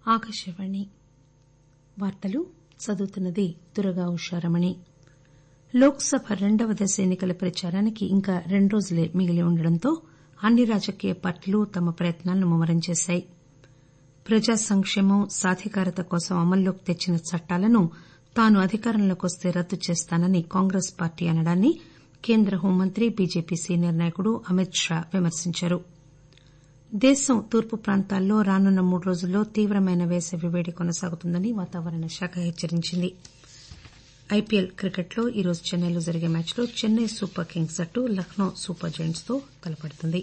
ఆకాశవాణి వార్తలు చదువుతున్నది దుర్గా ఉషారమణి లోక్ సభ రెండవ దశ ఎన్నికల ప్రచారానికి ఇంకా రెండు రోజులే మిగిలి ఉండడంతో అన్ని రాజకీయ పార్టీలు తమ ప్రయత్నాలను ముమ్మరం చేశాయి ప్రజా సంక్షేమం సాధికారత కోసం అమల్లోకి తెచ్చిన చట్టాలను తాను అధికారంలోకి వస్తే రద్దు చేస్తానని కాంగ్రెస్ పార్టీ అనడాన్ని కేంద్ర హోంమంత్రి బీజేపీ సీనియర్ నాయకుడు అమిత్ షా విమర్శించారు దేశం తూర్పు ప్రాంతాల్లో రానున్న మూడు రోజుల్లో తీవ్రమైన వేసవి వేడి కొనసాగుతుందని వాతావరణ శాఖ హెచ్చరించింది ఐపీఎల్ క్రికెట్లో ఈరోజు చెన్నైలో జరిగే మ్యాచ్లో చెన్నై సూపర్ కింగ్స్ జట్టు లక్నో సూపర్ జెయింట్స్ తో తలపడుతుంది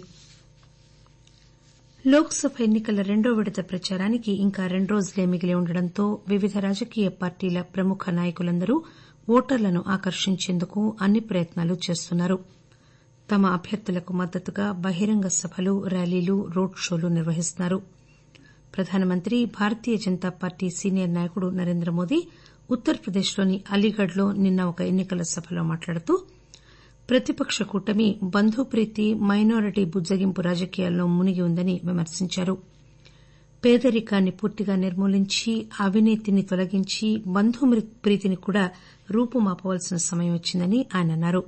లోక్ సభ ఎన్నికల రెండో విడత ప్రచారానికి ఇంకా రెండు రోజులే మిగిలి ఉండడంతో వివిధ రాజకీయ పార్టీల ప్రముఖ నాయకులందరూ ఓటర్లను ఆకర్షించేందుకు అన్ని ప్రయత్నాలు చేస్తున్నారు తమ అభ్యర్థులకు మద్దతుగా బహిరంగ సభలు ర్యాలీలు రోడ్ షోలు నిర్వహిస్తున్నారు ప్రధానమంత్రి భారతీయ జనతా పార్టీ సీనియర్ నాయకుడు నరేంద్రమోదీ ఉత్తరప్రదేశ్లోని అలీగఢ్ లో నిన్న ఒక ఎన్నికల సభలో మాట్లాడుతూ ప్రతిపక్ష కూటమి బంధుప్రీతి మైనారిటీ బుజ్జగింపు రాజకీయాల్లో మునిగి ఉందని విమర్శించారు పేదరికాన్ని పూర్తిగా నిర్మూలించి అవినీతిని తొలగించి బంధుప్రీతిని కూడా రూపుమాపవలసిన సమయం వచ్చిందని ఆయన అన్నారు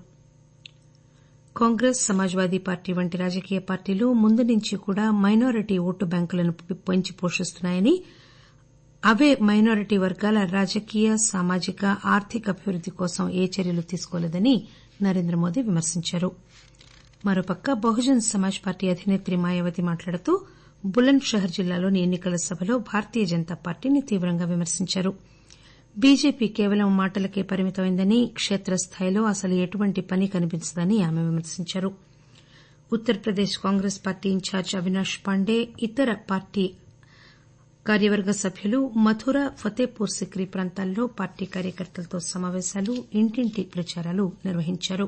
కాంగ్రెస్ సమాజ్వాదీ పార్టీ వంటి రాజకీయ పార్టీలు ముందు నుంచి కూడా మైనారిటీ ఓటు బ్యాంకులను పెంచి పోషిస్తున్నాయని అవే మైనారిటీ వర్గాల రాజకీయ సామాజిక ఆర్థిక అభివృద్ది కోసం ఏ చర్యలు తీసుకోలేదని నరేంద్రమోదీ విమర్శించారు మరోపక్క బహుజన్ సమాజ్ పార్టీ అధినేత్రి మాయావతి మాట్లాడుతూ బులంద్ షహర్ జిల్లాలోని ఎన్నికల సభలో భారతీయ జనతా పార్టీని తీవ్రంగా విమర్శించారు బీజేపీ కేవలం మాటలకే పరిమితమైందని కేత్రస్థాయిలో అసలు ఎటువంటి పని కనిపించదని ఆమె విమర్శించారు Uttar Pradesh congress party incharge Avinash Pandey ఇతర పార్టీ కార్యవర్గ సభ్యులు మథుర ఫతేపూర్ సిక్రీ ప్రాంతాల్లో పార్టీ కార్యకర్తలతో సమాపేశాలు ఇంటింటి ప్రచారాలు నిర్వహించారు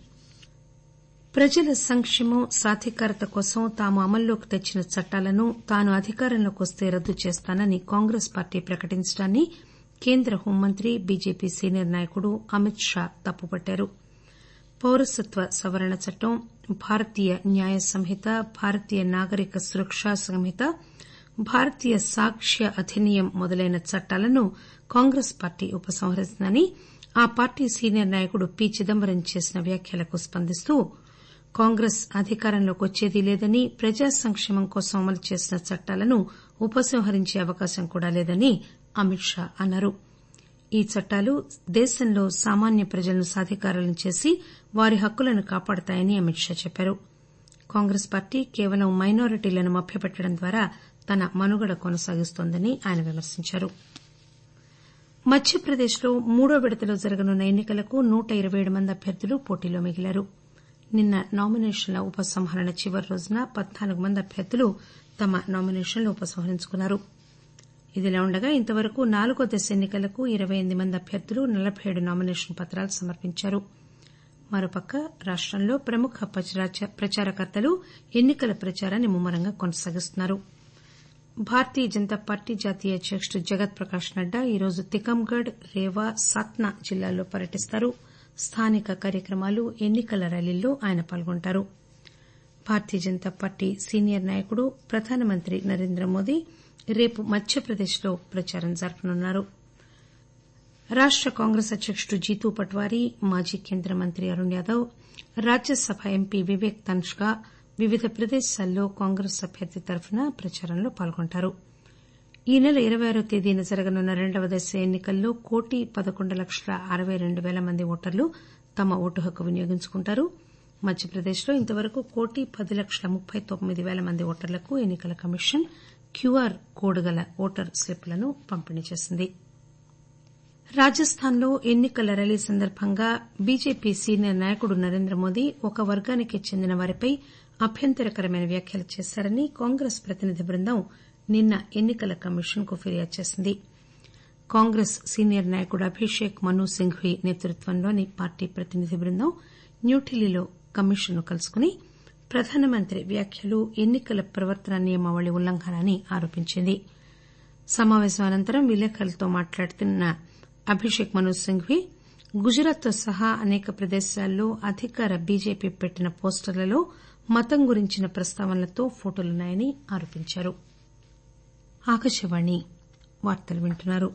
ప్రజల సంక్షేమం సాధికారత కోసం తాము అమల్లోకి తెచ్చిన చట్టాలను తాను అధికారంలోకి వస్తే రద్దు చేస్తానని కాంగ్రెస్ పార్టీ ప్రకటించడాన్ని కేంద్ర హోంమంత్రి బీజేపీ సీనియర్ నాయకుడు అమిత్ షా తప్పుపట్టారు పౌరసత్వ సవరణ చట్టం భారతీయ న్యాయ సంహిత భారతీయ నాగరిక సురక్షా సంహిత భారతీయ సాక్ష్య అధినియం మొదలైన చట్టాలను కాంగ్రెస్ పార్టీ ఉపసంహరిస్తుందని ఆ పార్టీ సీనియర్ నాయకుడు పి చిదంబరం చేసిన వ్యాఖ్యలకు స్పందిస్తూ కాంగ్రెస్ అధికారంలోకి వచ్చేదీ లేదని ప్రజా సంక్షేమం కోసం అమలు చేసిన చట్టాలను ఉపసంహరించే అవకాశం కూడా లేదని అమిత్ షా అన్నారు ఈ చట్టాలు దేశంలో సామాన్య ప్రజలను సాధికారులను చేసి వారి హక్కులను కాపాడతాయని అమిత్ షా చెప్పారు కాంగ్రెస్ పార్టీ కేవలం మైనారిటీలను మభ్యపెట్టడం ద్వారా తన మనుగడ కొనసాగిస్తోందని ఆయన విమర్శించారు మధ్యప్రదేశ్లో మూడో విడతలో జరగనున్న ఎన్నికలకు నూట ఇరవై ఏడు మంది అభ్యర్థులు పోటీలో మిగిలారు నిన్న నామినేషన్ల ఉపసంహరణ చివరి రోజున పద్నాలుగు మంది అభ్యర్థులు తమ నామినేషన్లు ఉపసంహరించుకున్నారు ఇదిలా ఉండగా ఇంతవరకు నాలుగో దశ ఎన్నికలకు ఇరవై ఎనిమిది మంది అభ్యర్థులు నలబై ఏడు నామినేషన్ పత్రాలు సమర్పించారు మరోపక్క రాష్టంలో ప్రముఖ ప్రచారకర్తలు ఎన్నికల ప్రచారాన్ని ముమ్మరంగా కొనసాగిస్తున్నారు భారతీయ జనతా పార్టీ జాతీయ అధ్యకుడు జగత్ ప్రకాష్ నడ్డా ఈరోజు తికమ్గఢ్ రేవా సత్నా జిల్లాల్లో పర్యటిస్తారు స్థానిక కార్యక్రమాలు ఎన్నికల ర్యాలీల్లో ఆయన పాల్గొంటారు భారతీయ జనతా పార్టీ సీనియర్ నాయకుడు ప్రధానమంత్రి నరేంద్రమోదీ రేపు మధ్యప్రదేశ్లో ప్రచారం జరపనున్నారు రాష్ట కాంగ్రెస్ అధ్యకుడు జీతూ పట్వారీ మాజీ కేంద్ర మంత్రి అరుణ్ యాదవ్ రాజ్యసభ ఎంపీ వివేక్ తన్షా వివిధ ప్రదేశాల్లో కాంగ్రెస్ అభ్యర్థి తరఫున ప్రచారంలో పాల్గొంటారు ఈ నెల ఇరవై ఆరో తేదీన జరగనున్న రెండవ దశ ఎన్నికల్లో కోటి పదకొండు లక్షల అరవై రెండు పేల మంది ఓటర్లు తమ ఓటు హక్కు వినియోగించుకుంటారు మధ్యప్రదేశ్లో ఇంతవరకు కోటి పది లక్షల ముప్పై తొమ్మిది పేల మంది ఓటర్లకు ఎన్నికల కమిషన్ క్యూఆర్ కోడ్ గల ఓటర్ స్లిప్లను పంపిణీ చేసింది రాజస్థాన్లో ఎన్నికల ర్యాలీ సందర్భంగా బీజేపీ సీనియర్ నాయకుడు నరేంద్రమోదీ ఒక వర్గానికి చెందిన వారిపై అభ్యంతరకరమైన వ్యాఖ్యలు చేశారని కాంగ్రెస్ ప్రతినిధి బృందం నిన్న ఎన్నికల కమిషన్ కు ఫిర్యాదు చేసింది కాంగ్రెస్ సీనియర్ నాయకుడు అభిషేక్ మను సింఘ్వీ నేతృత్వంలోని పార్టీ ప్రతినిధి బృందం న్యూఢిల్లీలో కమిషన్ ను కలుసుకుని ప్రధానమంత్రి వ్యాఖ్యలు ఎన్నికల ప్రవర్తన నియమావళి ఉల్లంఘన అని ఆరోపించింది సమాపేశం అనంతరం విలేకరులతో మాట్లాడుతున్న అభిషేక్ మను సింఘ్వీ గుజరాత్ తో సహా అనేక ప్రదేశాల్లో అధికార బీజేపీ పెట్టిన పోస్టర్లలో మతం గురించిన ప్రస్తావనలతో ఫోటోలున్నాయని ఆరోపించారు వార్తలు వింటున్నారు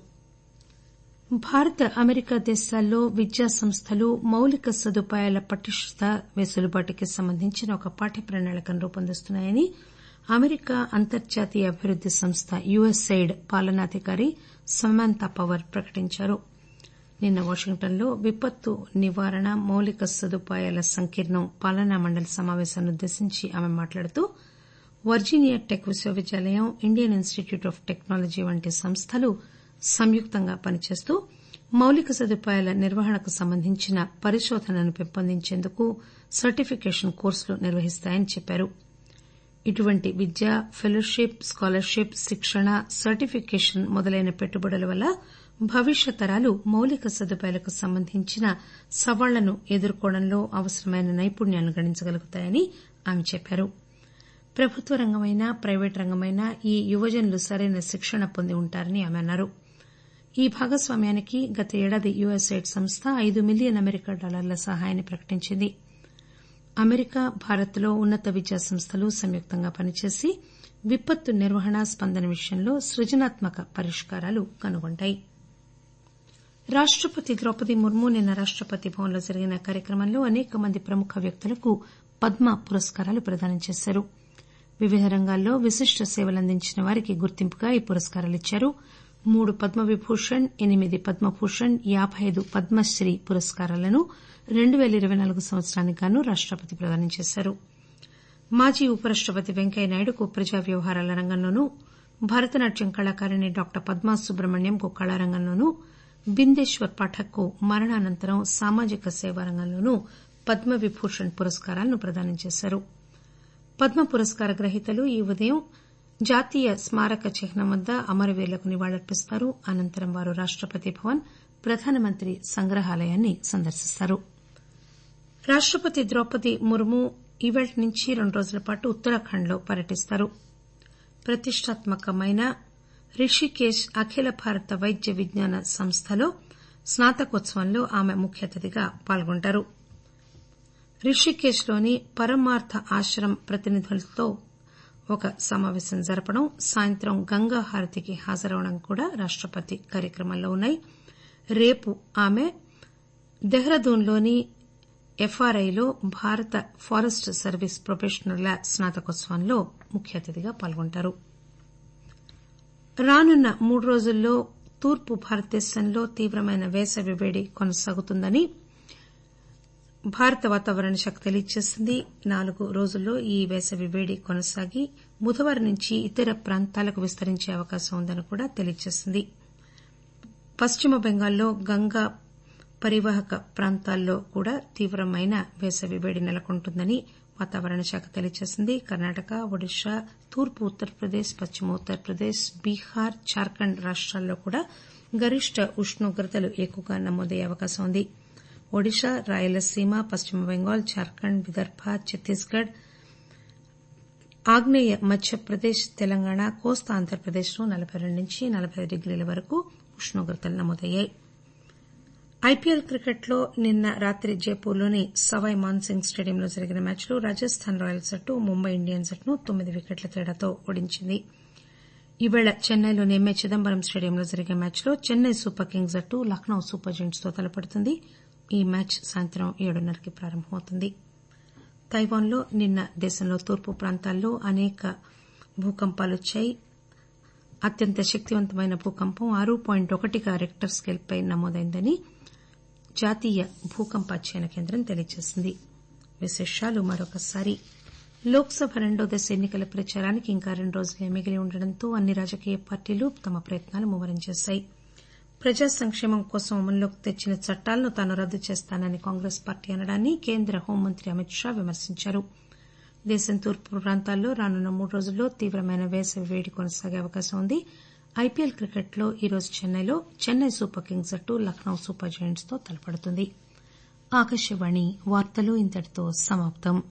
భారత్ అమెరికా దేశాల్లో విద్యా సంస్థలు మౌలిక సదుపాయాల పటిష్టత వెసులుబాటుకి సంబంధించిన ఒక పాఠ్య ప్రణాళికను రూపొందిస్తున్నాయని అమెరికా అంతర్జాతీయ అభివృద్ది సంస్థ యుఎస్ఎయిడ్ పాలనాధికారి సమాంతా పవర్ ప్రకటించారు నిన్న వాషింగ్టన్లో విపత్తు నివారణ మౌలిక సదుపాయాల సంకీర్ణం పాలనా మండలి సమాపేశాన్ని ఉద్దేశించి ఆమె మాట్లాడుతూ వర్జీనియా టెక్ విశ్వవిద్యాలయం ఇండియన్ ఇన్స్టిట్యూట్ ఆఫ్ టెక్నాలజీ వంటి సంస్థలు సంయుక్తంగా పనిచేస్తూ మౌలిక సదుపాయాల నిర్వహణకు సంబంధించిన పరిశోధనను పెంపొందించేందుకు సర్టిఫికేషన్ కోర్సులు నిర్వహిస్తాయని చెప్పారు ఇటువంటి విద్య ఫెలోషిప్ స్కాలర్షిప్ శిక్షణ సర్టిఫికేషన్ మొదలైన పెట్టుబడుల వల్ల భవిష్యత్ తరాలు మౌలిక సదుపాయాలకు సంబంధించిన సవాళ్లను ఎదుర్కోవడంలో అవసరమైన నైపుణ్యాలను గణించగలుగుతాయని ఆమె చెప్పారు ప్రభుత్వ రంగమైనా ప్రైవేటు రంగమైనా ఈ యువజనులు సరైన శిక్షణ పొంది ఉంటారని ఆమె అన్నారు ఈ భాగస్వామ్యానికి గత ఏడాది యుఎస్ఎయిడ్ సంస్థ ఐదు మిలియన్ అమెరికా డాలర్ల సహాయాన్ని ప్రకటించింది అమెరికా భారత్ లో ఉన్నత విద్యా సంస్థలు సంయుక్తంగా పనిచేసి విపత్తు నిర్వహణ స్పందన విషయంలో సృజనాత్మక పరిష్కారాలు కనుగొంటాయి రాష్టపతి ద్రౌపది ముర్ము నిన్న రాష్టపతి భవన్లో జరిగిన కార్యక్రమంలో అనేక మంది ప్రముఖ వ్యక్తులకు పద్మ పురస్కారాలు ప్రదానం చేశారు వివిధ రంగాల్లో విశిష్ట సేవలందించిన వారికి గుర్తింపుగా ఈ పురస్కారాలిచ్చారు మూడు పద్మవిభూషణ్ ఎనిమిది పద్మభూషణ్ యాబై ఐదు పద్మశ్రీ పురస్కారాలను రెండు పేల ఇరవై నాలుగు సంవత్సరానికి గాను రాష్టపతి ప్రదానం చేశారు మాజీ ఉపరాష్టపతి వెంకయ్యనాయుడుకు ప్రజా వ్యవహారాల రంగంలోనూ భరతనాట్యం కళాకారిణి డాక్టర్ పద్మా సుబ్రహ్మణ్యంకు కళారంగంలోనూ బిందేశ్వర్ పాఠక్ కు మరణానంతరం సామాజిక సేవా రంగంలోనూ పద్మవిభూషణ్ పురస్కారాలను ప్రదానం చేశారు పద్మ పురస్కార గ్రహీతలు ఈ ఉదయం జాతీయ స్మారక చిహ్నం వద్ద అమరవీరులకు నివాళులర్పిస్తారు అనంతరం వారు రాష్టపతి భవన్ ప్రధానమంత్రి సంగ్రహాలయాన్ని సందర్శిస్తారు రాష్టపతి ద్రౌపది ముర్ము ఇవాళ్టి నుంచి రెండు రోజుల పాటు ఉత్తరాఖండ్ లో పర్యటిస్తారు ప్రతిష్టాత్మకమైన రిషికేశ్ అఖిల భారత వైద్య విజ్ఞాన సంస్థలో స్నాతకోత్సవంలో ఆమె ముఖ్య అతిథిగా పాల్గొంటారు రిషికేశ్ లోని పరమార్థ ఆశ్రమ్ ప్రతినిధులతో ఒక సమాపేశం జరపడం సాయంత్రం గంగా హారతికి హాజరవడం కూడా రాష్టపతి కార్యక్రమాల్లో ఉన్నాయి రేపు ఆమె దెహ్రాదూన్ లోని ఎఫ్ఆర్ఐలో భారత ఫారెస్ట్ సర్వీస్ ప్రొబేషనర్ల స్నాతకోత్సవంలో ముఖ్య అతిథిగా పాల్గొంటారు రానున్న మూడు రోజుల్లో తూర్పు భారతదేశంలో తీవ్రమైన వేసవి పేడి కొనసాగుతుందని భారత వాతావరణ శాఖ తెలియజేసింది నాలుగు రోజుల్లో ఈ వేసవి పేడి కొనసాగి బుధవారం నుంచి ఇతర ప్రాంతాలకు విస్తరించే అవకాశం ఉందని కూడా తెలియజేసింది పశ్చిమ బెంగాల్లో గంగా పరివాహక ప్రాంతాల్లో కూడా తీవ్రమైన వేసవి పేడి నెలకొంటుందని వాతావరణ శాఖ తెలియజేసింది కర్ణాటక ఒడిశా తూర్పు ఉత్తరప్రదేశ్ పశ్చిమ ఉత్తరప్రదేశ్ బీహార్ జార్ఖండ్ రాష్టాల్లో కూడా గరిష్ట ఉష్ణోగ్రతలు ఎక్కువగా నమోదయ్యే అవకాశం ఉంది ఒడిశా రాయలసీమ పశ్చిమ బెంగాల్ జార్ఖండ్ విదర్భ ఛత్తీస్గఢ్ ఆగ్నేయ మధ్యప్రదేశ్ తెలంగాణ కోస్తా ఆంధ్రప్రదేశ్లో నలబై రెండు నుంచి నలబై ఐదు డిగ్రీల వరకు ఉష్ణోగ్రతలు నమోదయ్యాయి ఐపీఎల్ క్రికెట్లో నిన్న రాత్రి జైపూర్లోని సవాయ్ మాన్సింగ్ స్టేడియంలో జరిగిన మ్యాచ్లో రాజస్థాన్ రాయల్స్ జట్టు ముంబై ఇండియన్స్ జట్టును తొమ్మిది వికెట్ల తేడాతో ఓడించింది ఈవేళ చెన్నైలోని ఎంఏ చిదంబరం స్టేడియంలో జరిగే మ్యాచ్లో చెన్నై సూపర్ కింగ్స్ జట్టు లక్నో సూపర్ జెయింట్స్ తో తలపడుతుంది ఈ మ్యాచ్ సాయంత్రం ఏడున్నరకి ప్రారంభమవుతుంది తైవాన్లో నిన్న దేశంలో తూర్పు ప్రాంతాల్లో అనేక భూకంపాలొచ్చాయి అత్యంత శక్తివంతమైన భూకంపం ఆరు పాయింట్ ఒకటిగా రెక్టర్ స్కేల్పై నమోదైందని జాతీయ భూకంప అధ్యయన కేంద్రం తెలియజేసింది విశేషాలు మరొకసారి లోక్ సభ రెండో దశ ఎన్నికల ప్రచారానికి ఇంకా రెండు రోజులే మిగిలి ఉండడంతో అన్ని రాజకీయ పార్టీలు తమ ప్రయత్నాలు ముమ్మరం చేశాయి ప్రజా సంక్షేమం కోసం అమల్లోకి తెచ్చిన చట్టాలను తాను రద్దు చేస్తానని కాంగ్రెస్ పార్టీ అనడాన్ని కేంద్ర హోంమంత్రి అమిత్ షా విమర్శించారు దేశం తూర్పు ప్రాంతాల్లో రానున్న మూడు రోజుల్లో తీవ్రమైన వేసవి వేడి కొనసాగే అవకాశం ఉంది ఐపీఎల్ క్రికెట్లో ఈరోజు చెన్నైలో చెన్నై సూపర్ కింగ్స్ జట్టు లక్నో సూపర్ జెయింట్స్ తో తలపడుతుంది ఆకాశవాణి వార్తలు ఇంతటితో సమాప్తం